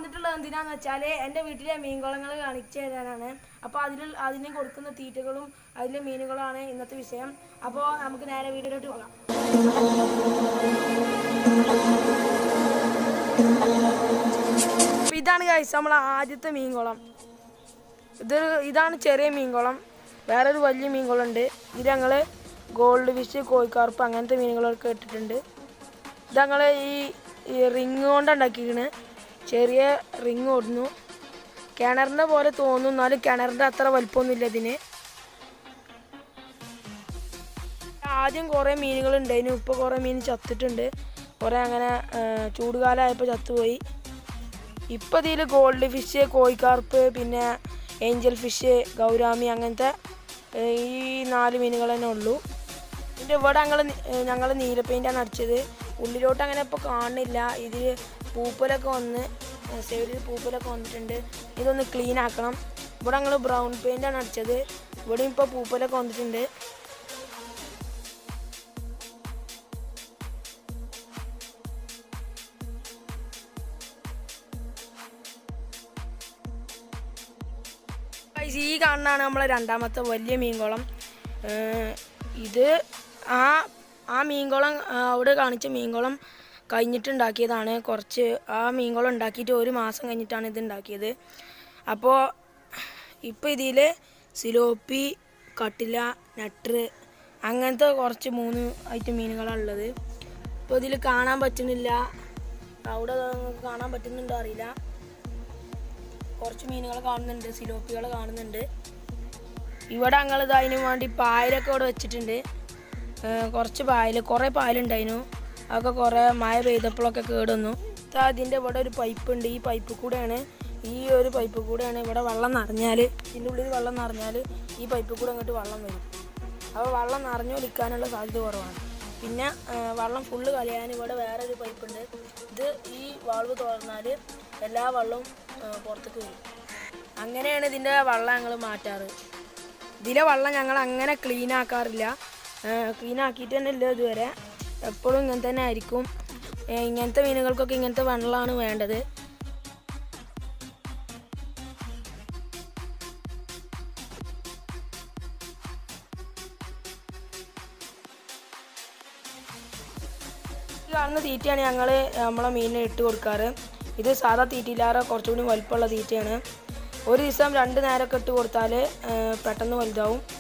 വന്നിട്ടുള്ളത് എന്തിനാന്ന് വെച്ചാൽ എൻ്റെ വീട്ടിലെ മീൻകുളങ്ങൾ കാണിച്ചു തരാനാണ് അപ്പോൾ അതിൽ അതിന് കൊടുക്കുന്ന തീറ്റകളും അതിലെ മീനുകളാണ് ഇന്നത്തെ വിഷയം അപ്പോൾ നമുക്ക് നേരെ വീട്ടിലോട്ട് പോകാം അപ്പോൾ ഇതാണ് കഴിച്ച നമ്മളെ ആദ്യത്തെ മീൻകുളം ഇത് ഇതാണ് ചെറിയ മീൻകുളം വേറൊരു വലിയ മീൻകുളം ഉണ്ട് ഇത് ഞങ്ങൾ ഗോൾഡ് ഫിഷ് കോഴിക്കാർപ്പ് അങ്ങനത്തെ മീനുകളൊക്കെ ഇട്ടിട്ടുണ്ട് ഇത് ഞങ്ങൾ ഈ ഈ റിങ് കൊണ്ട് ഉണ്ടാക്കിക്കണ് ചെറിയ റിങ് ഓടുന്നു കിണറിൻ്റെ പോലെ തോന്നും എന്നാലും കിണറിൻ്റെ അത്ര വലിപ്പമൊന്നുമില്ല ഇതിന് ആദ്യം കുറേ മീനുകൾ ഉണ്ടായിരുന്നു ഇപ്പോൾ കുറേ മീൻ ചത്തിട്ടുണ്ട് കുറേ അങ്ങനെ ആ, ചൂടുകാലമായപ്പോൾ ചത്തുപോയി ഇപ്പോൾ ഇതിൽ ഗോൾഡ് ഫിഷ് കോഴിക്കാർപ്പ് പിന്നെ ഏഞ്ചൽ ഫിഷ് ഗൗരാമി അങ്ങനത്തെ ഏ, ഈ നാല് മീനുകൾ തന്നെ ഉള്ളൂ ഇതിൻ്റെ ഇവിടെ ഞങ്ങൾ ഞങ്ങൾ നീല പെയിൻ്റാണ് അടിച്ചത് ഉള്ളിലോട്ട് അങ്ങനെ ഇപ്പോൾ കാണുന്നില്ല ഇതിൽ പൂപ്പലൊക്കെ വന്ന് സൈഡിൽ പൂപ്പലൊക്കെ വന്നിട്ടുണ്ട് ഇതൊന്ന് ക്ലീൻ ആക്കണം ഇവിടെ ഞങ്ങൾ ബ്രൗൺ പെയിൻ്റാണ് അടിച്ചത് ഇവിടെയും ഇപ്പോൾ പൂപ്പലൊക്കെ വന്നിട്ടുണ്ട് Guys, ഈ കാണുന്നതാണ് നമ്മളെ രണ്ടാമത്തെ വലിയ മീൻകുളം ഏർ ഇത് ആ ആ മീൻകുളം ആ, അവിടെ കാണിച്ച മീൻകുളം കഴിഞ്ഞിട്ടുണ്ടാക്കിയതാണ് കുറച്ച് ആ മീൻകുളം ഉണ്ടാക്കിയിട്ട് ഒരു മാസം കഴിഞ്ഞിട്ടാണ് ഇത് ഉണ്ടാക്കിയത് അപ്പോൾ ഇപ്പോൾ ഇതിൽ സിലോപ്പി കട്ടില നട്ടറ് അങ്ങനത്തെ കുറച്ച് മൂന്ന് ഐറ്റം മീനുകളാണ് ഉള്ളത് ഇപ്പോൾ ഇതിൽ കാണാൻ പറ്റുന്നില്ല അവിടെ നിങ്ങൾക്ക് കാണാൻ പറ്റുന്നുണ്ടോ അറിയില്ല കുറച്ച് മീനുകൾ കാണുന്നുണ്ട് സിലോപ്പികൾ കാണുന്നുണ്ട് ഇവിടെ ഞങ്ങളിത് അതിന് വേണ്ടി പായലൊക്കെ ഇവിടെ വെച്ചിട്ടുണ്ട് ഏർ കുറച്ച് പായൽ കുറേ പായലുണ്ടായിരുന്നു അതൊക്കെ കുറേ മഴ പെയ്തപ്പോഴൊക്കെ കേടുവന്നു ഇതാ അതിൻ്റെ ഇവിടെ ഒരു പൈപ്പ് ഉണ്ട് ഈ പൈപ്പ് കൂടെയാണ് ഈ ഒരു പൈപ്പ് കൂടെയാണ് ഇവിടെ വെള്ളം നിറഞ്ഞാൽ ഇതിൻ്റെ ഉള്ളിൽ വെള്ളം നിറഞ്ഞാൽ ഈ പൈപ്പ് കൂടെ അങ്ങോട്ട് വെള്ളം വരും അപ്പോൾ വെള്ളം നിറഞ്ഞു ഒലിക്കാനുള്ള സാധ്യത കുറവാണ് പിന്നെ ഏർ വെള്ളം ഫുള്ള് കളയാൻ ഇവിടെ വേറെ ഒരു പൈപ്പ് ഉണ്ട് ഇത് ഈ വാൾവ് തുറന്നാൽ എല്ലാ വെള്ളവും ഏർ പുറത്തേക്ക് വരും അങ്ങനെയാണ് ഇതിൻ്റെ വെള്ളം ഞങ്ങൾ മാറ്റാറ് ഇതിലെ വെള്ളം ഞങ്ങൾ അങ്ങനെ ക്ലീൻ ആക്കാറില്ല ക്ലീൻ ആക്കിയിട്ട് തന്നെ ഇല്ല ഇതുവരെ എപ്പോഴും ഇങ്ങനെ തന്നെ ആയിരിക്കും ഏ, ഇങ്ങനത്തെ മീനുകൾക്കൊക്കെ ഇങ്ങനത്തെ വെള്ളമാണ് വേണ്ടത് ഈ കാണുന്ന തീറ്റയാണ് ഞങ്ങൾ നമ്മളെ മീനിന് ഇട്ട് കൊടുക്കാറ് ഇത് സാധാ തീറ്റയിലാറെ കുറച്ചുകൂടി വലിപ്പമുള്ള തീറ്റയാണ് ഒരു ദിവസം രണ്ട് നേരമൊക്കെ ഇട്ട് കൊടുത്താൽ പെട്ടെന്ന് വലുതാവും